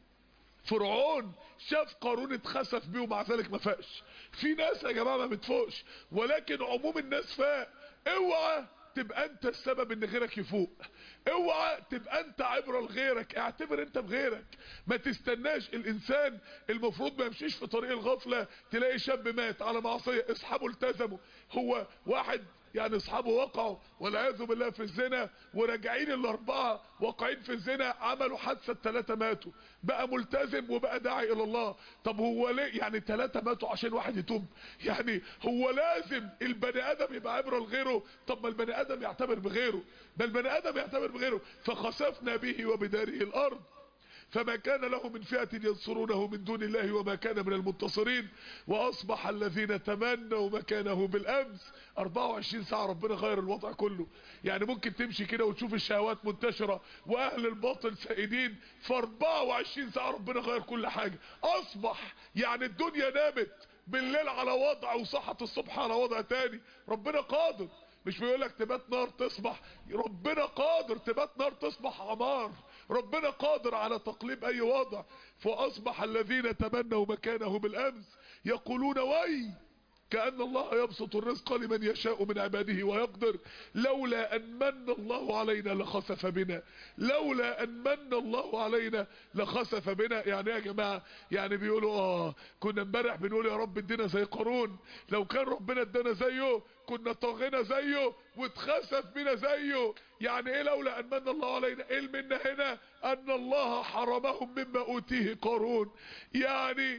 A: فرعون شاف قارون اتخسف بيه ومع ذلك ما فاقش في ناس يا جماعه ما بتفوقش ولكن عموم الناس فاق اوعى تبقى انت السبب ان غيرك يفوق اوعى تبقى انت عبره لغيرك اعتبر انت بغيرك ما تستناش الانسان المفروض ما يمشيش في طريق الغفله تلاقي شاب مات على معصيه اصحابه التزموا هو واحد يعني اصحابه وقعوا والعياذ بالله في الزنا وراجعين الاربعه واقعين في الزنا عملوا حادثه الثلاثه ماتوا بقى ملتزم وبقى داعي الى الله طب هو ليه يعني ثلاثه ماتوا عشان واحد يتوب يعني هو لازم البني ادم يبقى عبره لغيره طب ما البني ادم يعتبر بغيره ما البني ادم يعتبر بغيره فخسفنا به وبداره الارض فما كان له من فئة ينصرونه من دون الله وما كان من المنتصرين وأصبح الذين تمنوا مكانه بالأمس 24 ساعة ربنا غير الوضع كله يعني ممكن تمشي كده وتشوف الشهوات منتشرة وأهل الباطل سائدين في 24 ساعة ربنا غير كل حاجة أصبح يعني الدنيا نامت بالليل على وضع وصحت الصبح على وضع تاني ربنا قادر مش بيقول لك تبات نار تصبح ربنا قادر تبات نار تصبح عمار ربنا قادر على تقليب اي وضع فاصبح الذين تمنوا مكانه بالامس يقولون وي كأن الله يبسط الرزق لمن يشاء من عباده ويقدر لولا أن من الله علينا لخسف بنا لولا أن من الله علينا لخسف بنا يعني يا جماعة يعني بيقولوا آه كنا امبارح بنقول يا رب ادينا زي قارون لو كان ربنا ادانا زيه كنا طغينا زيه واتخسف بنا زيه يعني ايه لولا ان من الله علينا ايه المنة هنا ان الله حرمهم مما اوتيه قارون يعني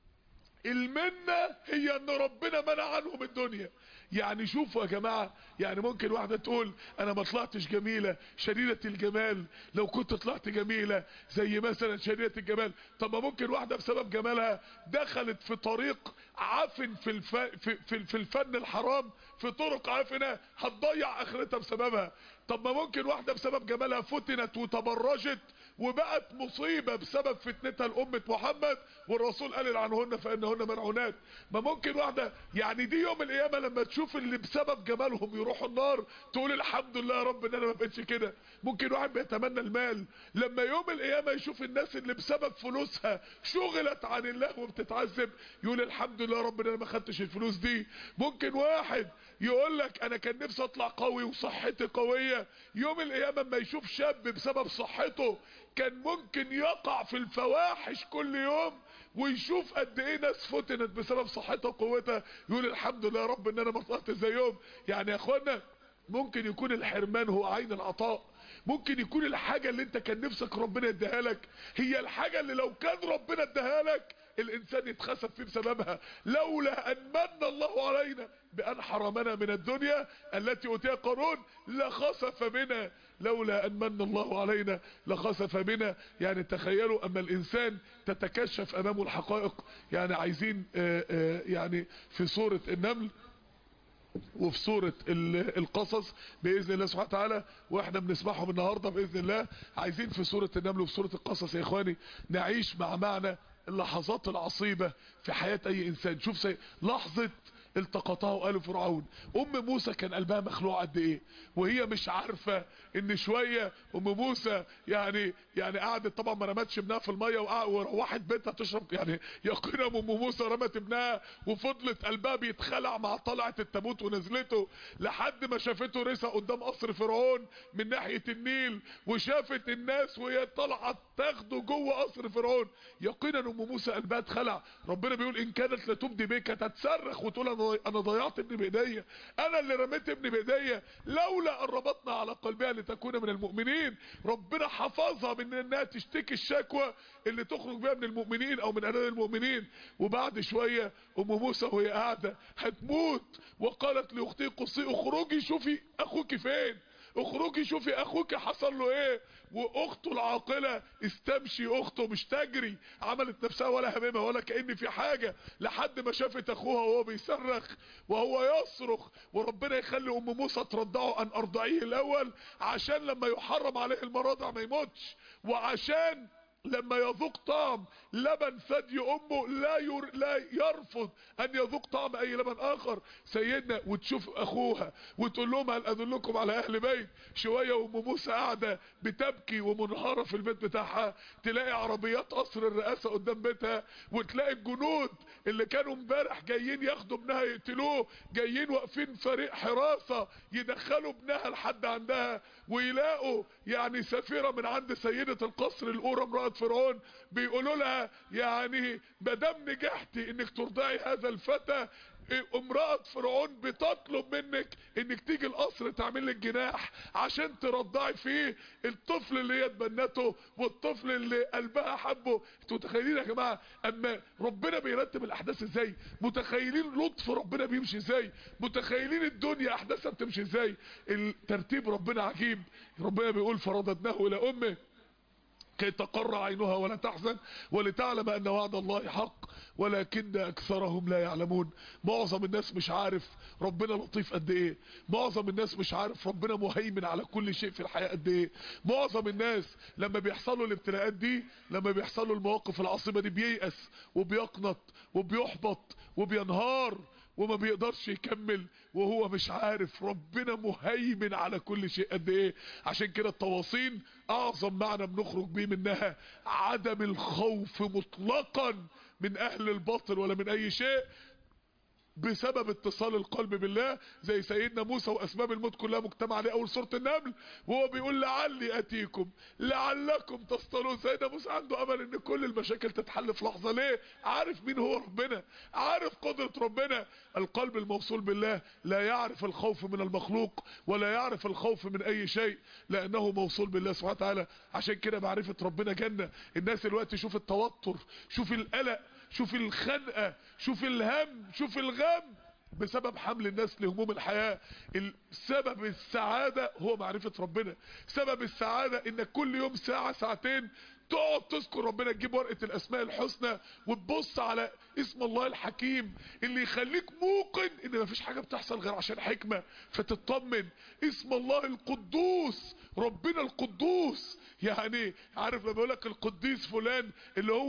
A: المنة هي ان ربنا منع عنهم الدنيا يعني شوفوا يا جماعة يعني ممكن واحدة تقول انا ما طلعتش جميلة شديدة الجمال لو كنت طلعت جميلة زي مثلا شديدة الجمال طب ما ممكن واحدة بسبب جمالها دخلت في طريق عفن في, الف... في, في, في الفن الحرام في طرق عفنة هتضيع اخرتها بسببها طب ما ممكن واحدة بسبب جمالها فتنت وتبرجت وبقت مصيبة بسبب فتنتها لأمة محمد والرسول قال عنهن فإنهن ملعونات ما ممكن واحدة يعني دي يوم القيامة لما تشوف اللي بسبب جمالهم يروحوا النار تقول الحمد لله يا رب ان انا ما بقتش كده ممكن واحد بيتمنى المال لما يوم القيامة يشوف الناس اللي بسبب فلوسها شغلت عن الله وبتتعذب يقول الحمد لله يا رب ان انا ما خدتش الفلوس دي ممكن واحد يقول لك انا كان نفسي اطلع قوي وصحتي قوية يوم القيامة اما يشوف شاب بسبب صحته كان ممكن يقع في الفواحش كل يوم ويشوف قد ايه ناس فتنت بسبب صحتها وقوتها يقول الحمد لله يا رب ان انا ما طلعت زيهم يعني يا اخوانا ممكن يكون الحرمان هو عين العطاء ممكن يكون الحاجة اللي انت كان نفسك ربنا يديها لك هي الحاجة اللي لو كان ربنا اديها لك الانسان يتخسف فيه بسببها لولا ان من الله علينا بان حرمنا من الدنيا التي اوتيها قارون لخسف بنا لولا ان من الله علينا لخسف بنا يعني تخيلوا اما الانسان تتكشف امامه الحقائق يعني عايزين آآ آآ يعني في سورة النمل وفي سورة القصص بإذن الله سبحانه وتعالى واحنا بنسمعهم النهاردة بإذن الله عايزين في سورة النمل وفي سورة القصص يا إخواني نعيش مع معنى اللحظات العصيبة في حياة أي إنسان شوف سي... لحظة التقطه آل فرعون ام موسى كان قلبها مخلوع قد ايه وهي مش عارفة ان شوية ام موسى يعني يعني قعدت طبعا ما رمتش ابنها في المية وروحت بيتها تشرب يعني يقينا ام موسى رمت ابنها وفضلت قلبها بيتخلع مع طلعة التابوت ونزلته لحد ما شافته رسا قدام قصر فرعون من ناحية النيل وشافت الناس وهي طالعه تاخده جوه قصر فرعون يقينا ام موسى قلبها اتخلع ربنا بيقول ان كانت لتبدي بك تتصرخ وتقول انا انا ضيعت ابني بايديا انا اللي رميت ابني بايديا لولا ان ربطنا على قلبها لتكون من المؤمنين ربنا حفظها من انها تشتكي الشكوى اللي تخرج بها من المؤمنين او من انان المؤمنين وبعد شوية ام موسى وهي قاعدة هتموت وقالت لاختي قصي اخرجي شوفي اخوك فين اخرجي شوفي اخوك حصل له ايه واخته العاقلة استمشي اخته مش تجري عملت نفسها ولا هممها ولا كأن في حاجة لحد ما شافت اخوها وهو بيصرخ وهو يصرخ وربنا يخلي ام موسى ترضعه ان ارضعيه الاول عشان لما يحرم عليه المراضع ما يموتش وعشان لما يذوق طعم لبن ثدي امه لا ير... لا يرفض ان يذوق طعم اي لبن اخر سيدنا وتشوف اخوها وتقول لهم هل ادلكم على اهل بيت شويه وام موسى قاعده بتبكي ومنهاره في البيت بتاعها تلاقي عربيات قصر الرئاسه قدام بيتها وتلاقي الجنود اللي كانوا امبارح جايين ياخدوا ابنها يقتلوه جايين واقفين فريق حراسه يدخلوا ابنها لحد عندها ويلاقوا يعني سفيره من عند سيده القصر الاولى امراه فرعون بيقولوا لها يعني مادام نجحتي انك ترضعي هذا الفتى امرأة فرعون بتطلب منك انك تيجي القصر تعمل لك جناح عشان ترضعي فيه الطفل اللي هي تبنته والطفل اللي قلبها حبه انتوا متخيلين يا جماعة اما ربنا بيرتب الاحداث ازاي متخيلين لطف ربنا بيمشي ازاي متخيلين الدنيا احداثها بتمشي ازاي الترتيب ربنا عجيب ربنا بيقول فرددناه الى امه كي تقر عينها ولا تحزن ولتعلم ان وعد الله حق ولكن اكثرهم لا يعلمون معظم الناس مش عارف ربنا لطيف قد ايه معظم الناس مش عارف ربنا مهيمن على كل شيء في الحياة قد ايه معظم الناس لما بيحصلوا الابتلاءات دي لما بيحصلوا المواقف العصيبة دي بييأس وبيقنط وبيحبط وبينهار وما بيقدرش يكمل وهو مش عارف ربنا مهيمن على كل شيء قد ايه عشان كده التواصين اعظم معنى بنخرج بيه منها عدم الخوف مطلقا من اهل الباطل ولا من اي شيء بسبب اتصال القلب بالله زي سيدنا موسى واسباب الموت كلها مجتمع عليه اول سورة النمل وهو بيقول لعلي اتيكم لعلكم تصطلون سيدنا موسى عنده امل ان كل المشاكل تتحل في لحظة ليه عارف مين هو ربنا عارف قدرة ربنا القلب الموصول بالله لا يعرف الخوف من المخلوق ولا يعرف الخوف من اي شيء لانه موصول بالله سبحانه وتعالى عشان كده معرفة ربنا جنة الناس الوقت شوف التوتر شوف القلق شوف الخنقة شوف الهم شوف الغم بسبب حمل الناس لهموم الحياة سبب السعادة هو معرفة ربنا سبب السعادة انك كل يوم ساعة ساعتين تقعد تذكر ربنا تجيب ورقة الاسماء الحسنى وتبص على اسم الله الحكيم اللي يخليك موقن ان مفيش حاجة بتحصل غير عشان حكمة فتطمن اسم الله القدوس ربنا القدوس يعني عارف لما يقول لك القديس فلان اللي هو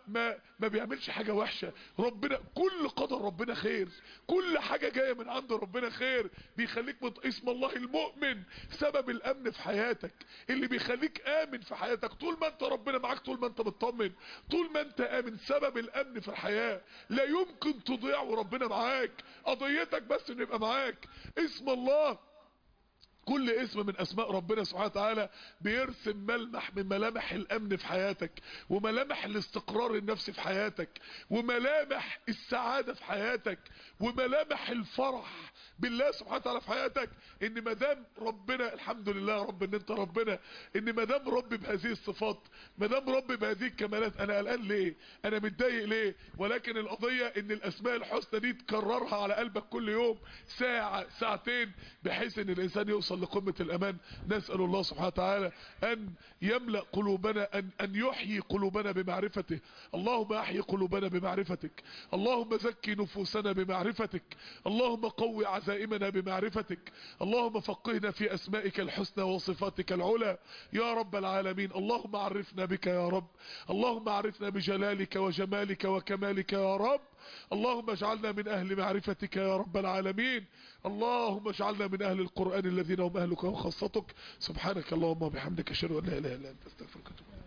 A: ما ما بيعملش حاجة وحشة ربنا كل قدر ربنا خير كل حاجة جاية من عند ربنا خير بيخليك مت... اسم الله المؤمن سبب الامن في حياتك اللي بيخليك امن في حياتك طول ما انت ربنا معاك طول ما انت مطمن طول ما انت امن سبب الامن في الحياة لا يمكن تضيع وربنا معاك قضيتك بس انه يبقى معاك اسم الله كل اسم من اسماء ربنا سبحانه وتعالى بيرسم ملمح من ملامح الامن في حياتك وملامح الاستقرار النفسي في حياتك وملامح السعادة في حياتك وملامح الفرح بالله سبحانه وتعالى في حياتك ان مدام ربنا الحمد لله يا رب ان انت ربنا ان مدام رب بهذه الصفات مدام رب بهذه الكمالات انا قلقان ليه انا متضايق ليه ولكن القضية ان الاسماء الحسنى دي تكررها على قلبك كل يوم ساعة ساعتين بحيث ان الانسان يوصل لقمة الامان نسأل الله سبحانه وتعالى ان يملأ قلوبنا ان, أن يحيي قلوبنا بمعرفته اللهم احيي قلوبنا بمعرفتك اللهم زكي نفوسنا بمعرفتك اللهم قوي عزائمنا بمعرفتك اللهم فقهنا في اسمائك الحسنى وصفاتك العلى يا رب العالمين اللهم عرفنا بك يا رب اللهم عرفنا بجلالك وجمالك وكمالك يا رب اللهم اجعلنا من اهل معرفتك يا رب العالمين اللهم اجعلنا من اهل القرآن الذين هم اهلك وخاصتك سبحانك اللهم وبحمدك اشهد ان لا اله الا انت استغفرك واتوب اليك